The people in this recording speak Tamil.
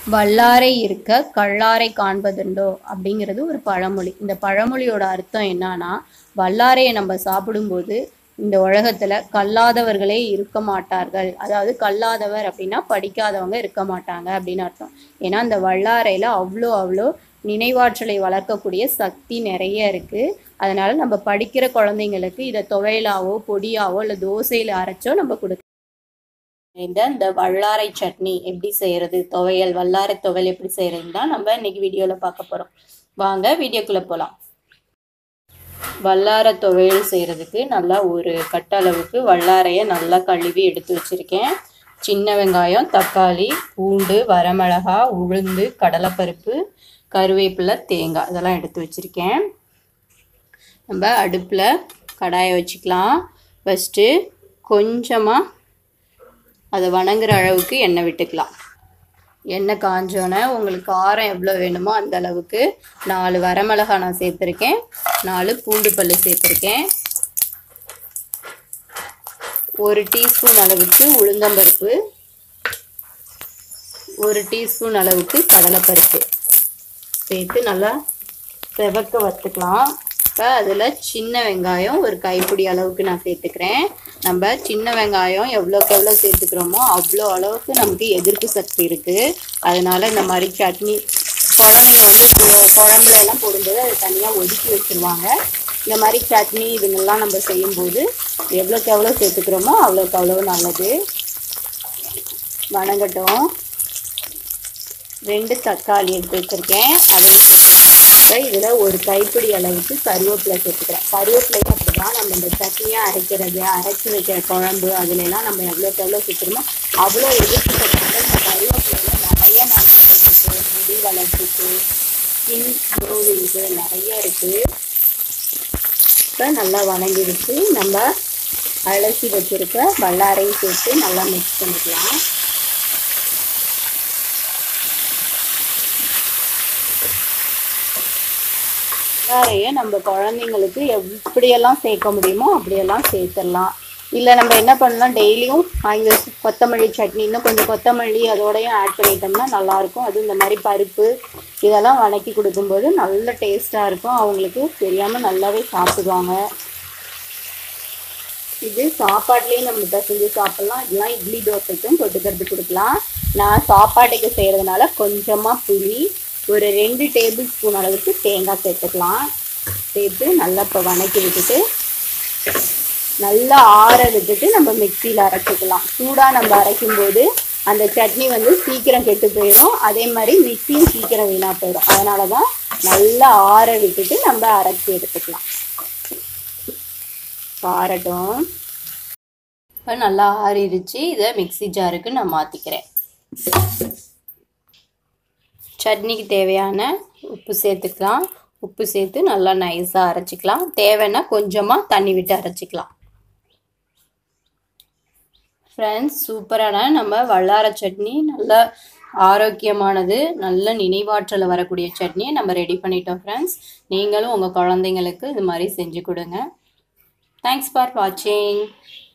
வல்லாரை இருக்க கல்லாரை காண்பதுண்டோ அப்படிங்கிறது ஒரு பழமொழி இந்த பழமொழியோட அர்த்தம் என்னன்னா வல்லாரையை நம்ம சாப்பிடும்போது இந்த உலகத்துல கல்லாதவர்களே இருக்க மாட்டார்கள் அதாவது கல்லாதவர் அப்படின்னா படிக்காதவங்க இருக்க மாட்டாங்க அப்படின்னு அர்த்தம் ஏன்னா இந்த வல்லாரையில அவ்வளோ அவ்வளோ நினைவாற்றலை வளர்க்கக்கூடிய சக்தி நிறைய இருக்கு அதனால நம்ம படிக்கிற குழந்தைங்களுக்கு இதை துவையலாவோ பொடியாவோ இல்லை தோசையில அரைச்சோ நம்ம கொடுக்க இந்த இந்த வல்லாரை சட்னி எப்படி செய்யறது துவையல் வல்லாரை துவையல் எப்படி செய்யறதுன்னு தான் நம்ம இன்னைக்கு வீடியோல பார்க்க போறோம் வாங்க வீடியோக்குள்ள போலாம் வல்லார துவையல் செய்யறதுக்கு நல்லா ஒரு கட்டளவுக்கு வல்லாரையை நல்லா கழுவி எடுத்து வச்சிருக்கேன் சின்ன வெங்காயம் தக்காளி பூண்டு வரமிளகா உளுந்து கடலைப்பருப்பு கருவேப்பிலை தேங்காய் இதெல்லாம் எடுத்து வச்சிருக்கேன் நம்ம அடுப்பில் கடாயை வச்சுக்கலாம் ஃபஸ்ட்டு கொஞ்சமாக அதை வணங்குற அளவுக்கு எண்ணெய் விட்டுக்கலாம் எண்ணெய் காஞ்சோன்னே உங்களுக்கு காரம் எவ்வளோ வேணுமோ அந்த அளவுக்கு நாலு வரமிளகா நான் சேர்த்துருக்கேன் நாலு பூண்டு பல் சேர்த்துருக்கேன் ஒரு டீஸ்பூன் அளவுக்கு உளுந்தம்பருப்பு ஒரு டீஸ்பூன் அளவுக்கு கடலைப்பருப்பு சேர்த்து நல்லா செவக்க வறுத்துக்கலாம் இப்போ அதில் சின்ன வெங்காயம் ஒரு கைப்பிடி அளவுக்கு நான் சேர்த்துக்கிறேன் நம்ம சின்ன வெங்காயம் எவ்வளோக்கு எவ்வளோ சேர்த்துக்கிறோமோ அவ்வளோ அளவுக்கு நமக்கு எதிர்ப்பு சக்தி இருக்குது அதனால இந்த மாதிரி சட்னி குழந்தைங்க வந்து கு- குழம்புல எல்லாம் போடும்போது அதை தனியாக ஒதுக்கி வச்சுருவாங்க இந்த மாதிரி சட்னி இதுங்கெல்லாம் நம்ம செய்யும்போது எவ்வளோக்கு எவ்வளோ சேர்த்துக்கிறோமோ அவ்வளோக்கு அவ்வளோ நல்லது வணங்கட்டும் ரெண்டு தக்காளி எடுத்து வச்சிருக்கேன் அதையும் சேர்த்துக்கிறேன் இப்போ இதில் ஒரு கைப்பிடி அளவுக்கு கருவேப்பிலை சேர்த்துக்கிறேன் கருவேப்பிலையும் அப்படிதான் நம்ம இந்த சட்னியாக அரைக்கிறது அரைச்சி வைக்கிற குழம்பு அதுலலாம் நம்ம எவ்வளோக்கு எவ்வளோ சேர்த்துறோமோ அவ்வளோ எதிர்ப்பு சக்திகள் இந்த கருவேப்பிலையில் நிறைய நன்மைகள் இருக்குது முடி வளர்ச்சிக்கு ஸ்கின் க்ரோவிங்க்கு நிறைய இருக்குது இப்போ நல்லா வணங்கிடுச்சு நம்ம அலசி வச்சிருக்க வல்லாரையும் சேர்த்து நல்லா மிக்ஸ் பண்ணிக்கலாம் வல்லாரையை நம்ம குழந்தைங்களுக்கு எப்படியெல்லாம் சேர்க்க முடியுமோ அப்படியெல்லாம் சேர்த்துடலாம் இல்லை நம்ம என்ன பண்ணலாம் டெய்லியும் வாங்கி வச்சு கொத்தமல்லி சட்னி இன்னும் கொஞ்சம் கொத்தமல்லி அதோடயும் ஆட் பண்ணிட்டோம்னா நல்லாயிருக்கும் அதுவும் இந்த மாதிரி பருப்பு இதெல்லாம் வணக்கி கொடுக்கும்போது நல்ல டேஸ்ட்டாக இருக்கும் அவங்களுக்கு தெரியாமல் நல்லாவே சாப்பிடுவாங்க இது சாப்பாட்லேயும் நம்ம பிசைஞ்சு சாப்பிட்லாம் இதெல்லாம் இட்லி தோசைக்கும் தொட்டுக்கிறது கொடுக்கலாம் நான் சாப்பாட்டுக்கு செய்கிறதுனால கொஞ்சமாக புளி ஒரு ரெண்டு டேபிள் ஸ்பூன் அளவுக்கு தேங்காய் சேர்த்துக்கலாம் சேர்த்து நல்லா இப்போ வணக்கி விட்டுட்டு நல்லா ஆற விட்டுட்டு நம்ம மிக்சியில் அரைச்சிக்கலாம் சூடாக நம்ம அரைக்கும்போது அந்த சட்னி வந்து சீக்கிரம் கெட்டு போயிடும் அதே மாதிரி மிக்சியும் சீக்கிரம் வீணாக போயிடும் அதனால தான் நல்லா ஆற விட்டுட்டு நம்ம அரைச்சி எடுத்துக்கலாம் ஆறட்டும் இப்போ நல்லா ஆறிடுச்சு இதை மிக்ஸி ஜாருக்கு நான் மாற்றிக்கிறேன் சட்னிக்கு தேவையான உப்பு சேர்த்துக்கலாம் உப்பு சேர்த்து நல்லா நைஸாக அரைச்சிக்கலாம் தேவைன்னா கொஞ்சமாக தண்ணி விட்டு அரைச்சிக்கலாம் ஃப்ரெண்ட்ஸ் சூப்பரான நம்ம வல்லார சட்னி நல்ல ஆரோக்கியமானது நல்ல நினைவாற்றல வரக்கூடிய சட்னியை நம்ம ரெடி பண்ணிட்டோம் ஃப்ரெண்ட்ஸ் நீங்களும் உங்கள் குழந்தைங்களுக்கு இது மாதிரி செஞ்சு கொடுங்க தேங்க்ஸ் ஃபார் வாட்சிங்